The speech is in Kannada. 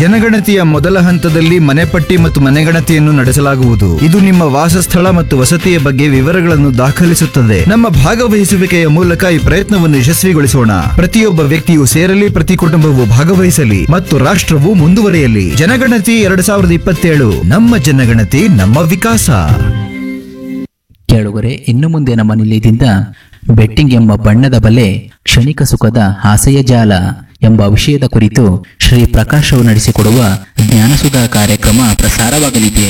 ಜನಗಣತಿಯ ಮೊದಲ ಹಂತದಲ್ಲಿ ಮನೆಪಟ್ಟಿ ಮತ್ತು ಮನೆಗಣತಿಯನ್ನು ನಡೆಸಲಾಗುವುದು ಇದು ನಿಮ್ಮ ವಾಸಸ್ಥಳ ಮತ್ತು ವಸತಿಯ ಬಗ್ಗೆ ವಿವರಗಳನ್ನು ದಾಖಲಿಸುತ್ತದೆ ನಮ್ಮ ಭಾಗವಹಿಸುವಿಕೆಯ ಮೂಲಕ ಈ ಪ್ರಯತ್ನವನ್ನು ಯಶಸ್ವಿಗೊಳಿಸೋಣ ಪ್ರತಿಯೊಬ್ಬ ವ್ಯಕ್ತಿಯು ಸೇರಲಿ ಪ್ರತಿ ಕುಟುಂಬವು ಭಾಗವಹಿಸಲಿ ಮತ್ತು ರಾಷ್ಟ್ರವು ಮುಂದುವರಿಯಲಿ ಜನಗಣತಿ ಎರಡ್ ಸಾವಿರದ ಇಪ್ಪತ್ತೇಳು ನಮ್ಮ ಜನಗಣತಿ ನಮ್ಮ ವಿಕಾಸ ಕೇಳುಗರೆ ಇನ್ನು ಮುಂದೆ ನಮ್ಮ ನಿಲಯದಿಂದ ಬೆಟ್ಟಿಂಗ್ ಎಂಬ ಬಣ್ಣದ ಬಲೆ ಕ್ಷಣಿಕ ಸುಖದ ಆಸೆಯ ಜಾಲ ಎಂಬ ವಿಷಯದ ಕುರಿತು ಶ್ರೀ ಪ್ರಕಾಶ್ ಅವರು ನಡೆಸಿಕೊಡುವ ಜ್ಞಾನಸುಧಾ ಕಾರ್ಯಕ್ರಮ ಪ್ರಸಾರವಾಗಲಿದೆ